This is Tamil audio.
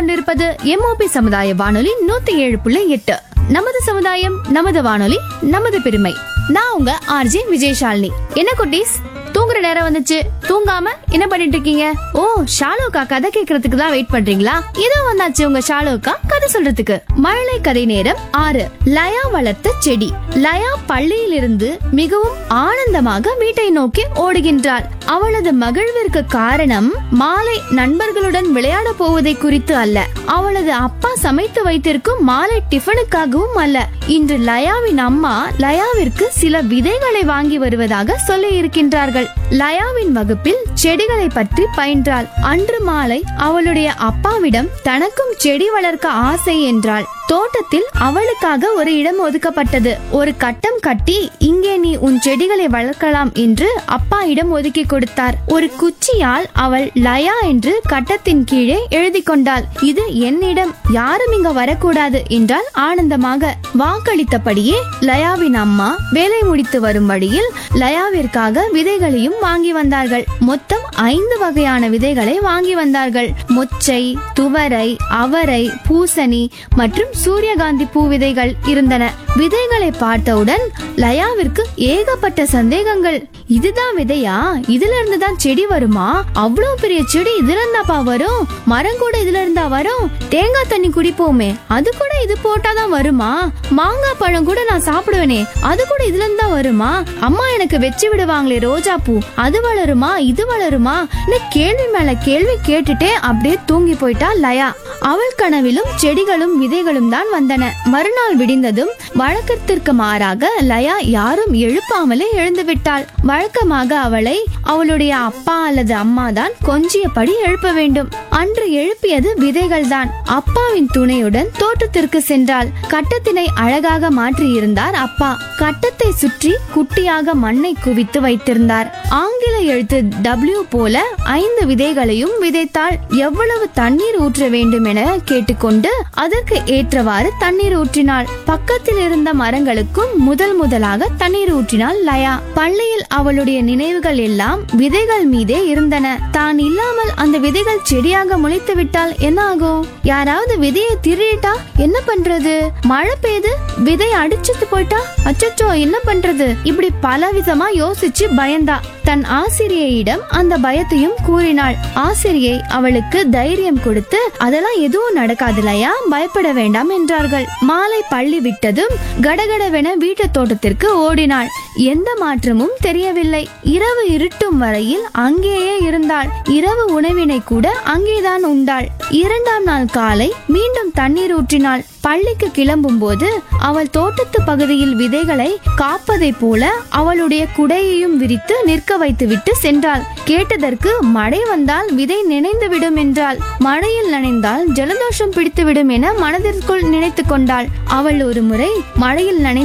கேட்டுக்கொண்டிருப்பது எம்ஓபி சமுதாய வானொலி நூத்தி ஏழு புள்ளி எட்டு நமது சமுதாயம் நமது வானொலி நமது பெருமை நான் உங்க ஆர்ஜே விஜயசாலினி என்ன குட்டீஸ் தூங்குற நேரம் வந்துச்சு தூங்காம என்ன பண்ணிட்டு இருக்கீங்க ஓ ஷாலோக்கா கதை கேக்குறதுக்கு தான் வெயிட் பண்றீங்களா இதோ வந்தாச்சு உங்க ஷாலோக்கா கதை சொல்றதுக்கு மழலை கதை நேரம் ஆறு லயா வளர்த்த செடி லயா பள்ளியிலிருந்து மிகவும் ஆனந்தமாக வீட்டை நோக்கி ஓடுகின்றாள் அவளது மகிழ்விற்கு காரணம் மாலை நண்பர்களுடன் விளையாட போவதை குறித்து அல்ல அவளது அப்பா சமைத்து வைத்திருக்கும் மாலை டிஃபனுக்காகவும் அல்ல இன்று லயாவின் அம்மா லயாவிற்கு சில விதைகளை வாங்கி வருவதாக சொல்லி இருக்கின்றார்கள் லயாவின் வகுப்பில் செடிகளை பற்றி பயின்றாள் அன்று மாலை அவளுடைய அப்பாவிடம் தனக்கும் செடி வளர்க்க ஆசை என்றாள் தோட்டத்தில் அவளுக்காக ஒரு இடம் ஒதுக்கப்பட்டது ஒரு கட்டம் கட்டி இங்கே நீ உன் செடிகளை வளர்க்கலாம் என்று அப்பா இடம் ஒதுக்கி கொடுத்தார் ஒரு குச்சியால் அவள் லயா என்று கட்டத்தின் கீழே எழுதி கொண்டாள் இது என்னிடம் யாரும் இங்க வரக்கூடாது என்றால் ஆனந்தமாக வாக்களித்தபடியே லயாவின் அம்மா வேலை முடித்து வரும் வழியில் லயாவிற்காக விதைகளையும் வாங்கி வந்தார்கள் மொத்தம் ஐந்து வகையான விதைகளை வாங்கி வந்தார்கள் மொச்சை துவரை அவரை பூசணி மற்றும் சூரியகாந்தி பூ விதைகள் இருந்தன விதைகளை பார்த்தவுடன் லயாவிற்கு ஏகப்பட்ட சந்தேகங்கள் இதுதான் விதையா இதுல இருந்து தான் செடி வருமா அவ்வளவு பெரிய செடி இதுல இருந்தாப்பா வரும் மரம் கூட இதுல இருந்தா வரும் தேங்காய் தண்ணி குடிப்போமே அது கூட இது போட்டாதான் வருமா மாங்காய் பழம் கூட நான் சாப்பிடுவேனே அது கூட இதுல இருந்தா வருமா அம்மா எனக்கு வச்சு விடுவாங்களே ரோஜா பூ அது வளருமா இது வளருமா கேள்வி மேல கேள்வி கேட்டுட்டே அப்படியே தூங்கி போயிட்டா லயா அவள் கனவிலும் செடிகளும் விதைகளும் தான் வந்தன மறுநாள் விடிந்ததும் வழக்கத்திற்கு மாறாக லயா யாரும் எழுப்பாமலே எழுந்து விட்டாள் வழக்கமாக அவளை அவளுடைய அப்பா அல்லது அம்மா தான் கொஞ்சியபடி எழுப்ப வேண்டும் அன்று எழுப்பியது விதைகள் தான் அப்பாவின் துணையுடன் தோட்டத்திற்கு சென்றாள் கட்டத்தினை அழகாக மாற்றி இருந்தார் அப்பா கட்டத்தை சுற்றி குட்டியாக மண்ணை குவித்து வைத்திருந்தார் ஆங்கில எழுத்து டபிள்யூ போல ஐந்து விதைகளையும் விதைத்தாள் எவ்வளவு தண்ணீர் ஊற்ற வேண்டும் என கேட்டுக்கொண்டு அதற்கு ஏற்றவாறு தண்ணீர் ஊற்றினாள் பக்கத்தில் இருந்த மரங்களுக்கும் முதல் முதலாக தண்ணீர் ஊற்றினாள் லயா பள்ளியில் அவளுடைய நினைவுகள் எல்லாம் விதைகள் மீதே இருந்தன தான் இல்லாமல் அந்த விதைகள் செடியாக முளைத்து விட்டால் என்ன ஆகும் யாராவது விதையை திருடிட்டா என்ன பண்றது மழை பெய்து விதை அடிச்சுட்டு போயிட்டா அச்சச்சோ என்ன பண்றது இப்படி பல விதமா யோசிச்சு பயந்தா தன் ஆசிரியையிடம் அந்த பயத்தையும் கூறினாள் ஆசிரியை அவளுக்கு தைரியம் கொடுத்து அதெல்லாம் எதுவும் நடக்காதுலையா பயப்பட வேண்டாம் என்றார்கள் மாலை பள்ளி விட்டதும் கடகடவென வீட்டு தோட்டத்திற்கு ஓடினாள் எந்த மாற்றமும் தெரியவில்லை இரவு இருட்டும் வரையில் அங்கேயே இருந்தாள் இரவு உணவினை கூட அங்கேதான் உண்டாள் இரண்டாம் நாள் காலை மீண்டும் தண்ணீர் ஊற்றினாள் பள்ளிக்கு கிளம்பும் போது அவள் தோட்டத்து பகுதியில் விதைகளை காப்பதைப் போல அவளுடைய குடையையும் விரித்து நிற்க வைத்துவிட்டு சென்றாள் கேட்டதற்கு மழை வந்தால் விதை நினைந்து விடும் என்றாள் மழையில் நனைந்தால் ஜலதோஷம் பிடித்துவிடும் என மனதிற்குள் நினைத்து கொண்டாள் அவள் ஒரு முறை மழையில் நனை